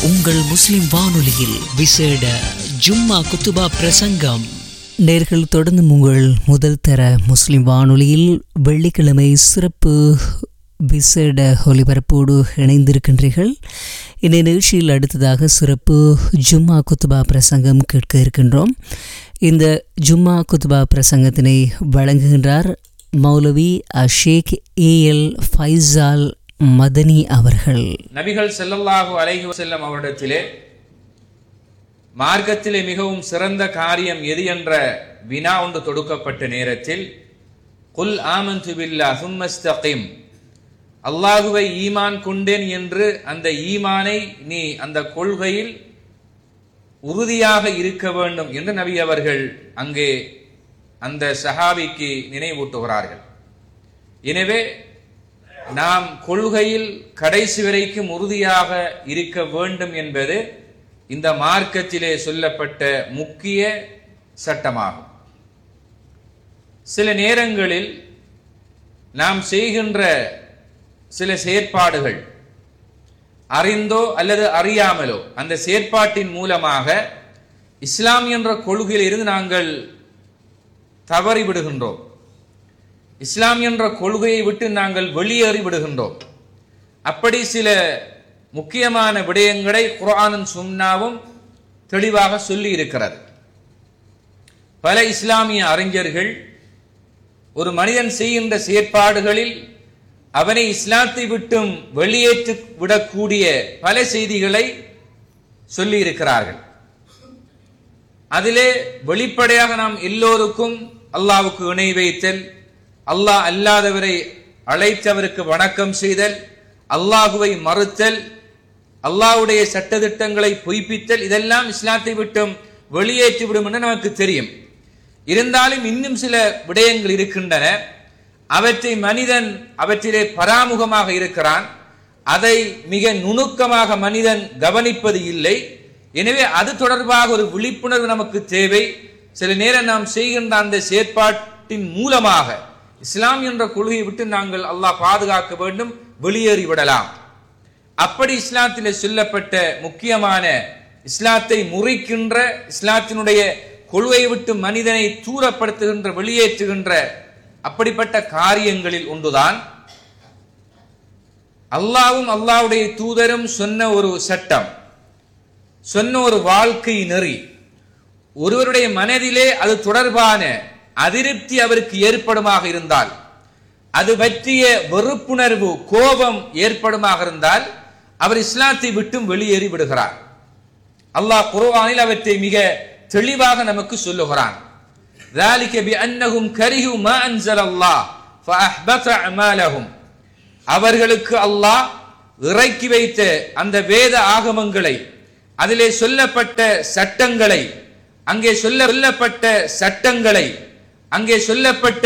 உங்கள் முஸ்லிம் வானொலியில் விசேட ஜும்மா குத்துபா பிரசங்கம் நேர்கள் தொடர்ந்து உங்கள் முதல் தர முஸ்லிம் வானொலியில் வெள்ளிக்கிழமை சிறப்பு விசேட ஒலிபரப்போடு இணைந்திருக்கின்றீர்கள் இந்த நிகழ்ச்சியில் அடுத்ததாக சிறப்பு ஜும்மா குத்துபா பிரசங்கம் கேட்க இருக்கின்றோம் இந்த ஜும்மா குத்துபா பிரசங்கத்தினை வழங்குகின்றார் மௌலவி அஷேக் ஏஎல் ஃபைசால் மதனி அவர்கள் நபிகள் ஸல்லல்லாஹு அலைஹி வஸல்லம் அவரிடத்திலே மார்க்கத்திலே மிகவும் சிறந்த காரியம் எது என்ற வினா ஒன்று தொடுக்கப்பட்ட நேரத்தில் குல் ஆமன்து பில்லா சும்மஸ்தகிம் அல்லாஹுவை ஈமான் கொண்டேன் என்று அந்த ஈமானை நீ அந்த கொள்கையில் உறுதியாக இருக்க வேண்டும் என்று நபி அவர்கள் அங்கே அந்த சஹாபிக்கு நினைவூட்டுகிறார்கள் எனவே நாம் கொள்கையில் கடைசி வரைக்கும் உறுதியாக இருக்க வேண்டும் என்பது இந்த மார்க்கத்திலே சொல்லப்பட்ட முக்கிய சட்டமாகும் சில நேரங்களில் நாம் செய்கின்ற சில செயற்பாடுகள் அறிந்தோ அல்லது அறியாமலோ அந்த செயற்பாட்டின் மூலமாக இஸ்லாம் என்ற கொள்கையில் இருந்து நாங்கள் தவறி விடுகின்றோம் இஸ்லாம் என்ற கொள்கையை விட்டு நாங்கள் வெளியேறி விடுகின்றோம் அப்படி சில முக்கியமான விடயங்களை குர்ஆனும் சுன்னாவும் தெளிவாக சொல்லி இருக்கிறது பல இஸ்லாமிய அறிஞர்கள் ஒரு மனிதன் செய்கின்ற செயற்பாடுகளில் அவனை இஸ்லாத்தை விட்டும் வெளியேற்றி விடக்கூடிய பல செய்திகளை சொல்லி இருக்கிறார்கள் அதிலே வெளிப்படையாக நாம் எல்லோருக்கும் அல்லாவுக்கு இணை வைத்தல் அல்லாஹ் அல்லாதவரை அழைத்தவருக்கு வணக்கம் செய்தல் அல்லாஹுவை மறுத்தல் அல்லாஹ்வுடைய சட்டதிட்டங்களை பொய்ப்பித்தல் இதெல்லாம் இஸ்லாத்தை விட்டும் வெளியேற்றிவிடும் என்று நமக்கு தெரியும் இருந்தாலும் இன்னும் சில விடயங்கள் இருக்கின்றன அவற்றை மனிதன் அவற்றிலே பராமுகமாக இருக்கிறான் அதை மிக நுணுக்கமாக மனிதன் கவனிப்பது இல்லை எனவே அது தொடர்பாக ஒரு விழிப்புணர்வு நமக்கு தேவை சில நேரம் நாம் செய்கின்ற அந்த செயற்பாட்டின் மூலமாக இஸ்லாம் என்ற கொள்கையை விட்டு நாங்கள் அல்லாஹ் பாதுகாக்க வேண்டும் வெளியேறி விடலாம் அப்படி இஸ்லாத்திலே சொல்லப்பட்ட முக்கியமான இஸ்லாத்தை முறிக்கின்ற இஸ்லாத்தினுடைய கொள்கையை விட்டு மனிதனை தூரப்படுத்துகின்ற வெளியேற்றுகின்ற அப்படிப்பட்ட காரியங்களில் ஒன்றுதான் அல்லாவும் அல்லாவுடைய தூதரும் சொன்ன ஒரு சட்டம் சொன்ன ஒரு வாழ்க்கை நெறி ஒருவருடைய மனதிலே அது தொடர்பான அதிருப்தி அவருக்கு ஏற்படுமாக இருந்தால் அது பற்றிய வெறுப்புணர்வு கோபம் ஏற்படுமாக இருந்தால் அவர் இஸ்லாத்தை விட்டும் வெளியேறி விடுகிறார் அல்லாஹ் குர்ஆனில் அவற்றை மிக தெளிவாக நமக்கு சொல்லுகிறான் ذلك بأنهم كرهوا ما أنزل الله فأحبط أعمالهم அவர்களுக்கு அல்லாஹ் இறக்கி வைத்த அந்த வேத ஆகமங்களை அதிலே சொல்லப்பட்ட சட்டங்களை அங்கே சொல்ல சொல்லப்பட்ட சட்டங்களை அங்கே சொல்லப்பட்ட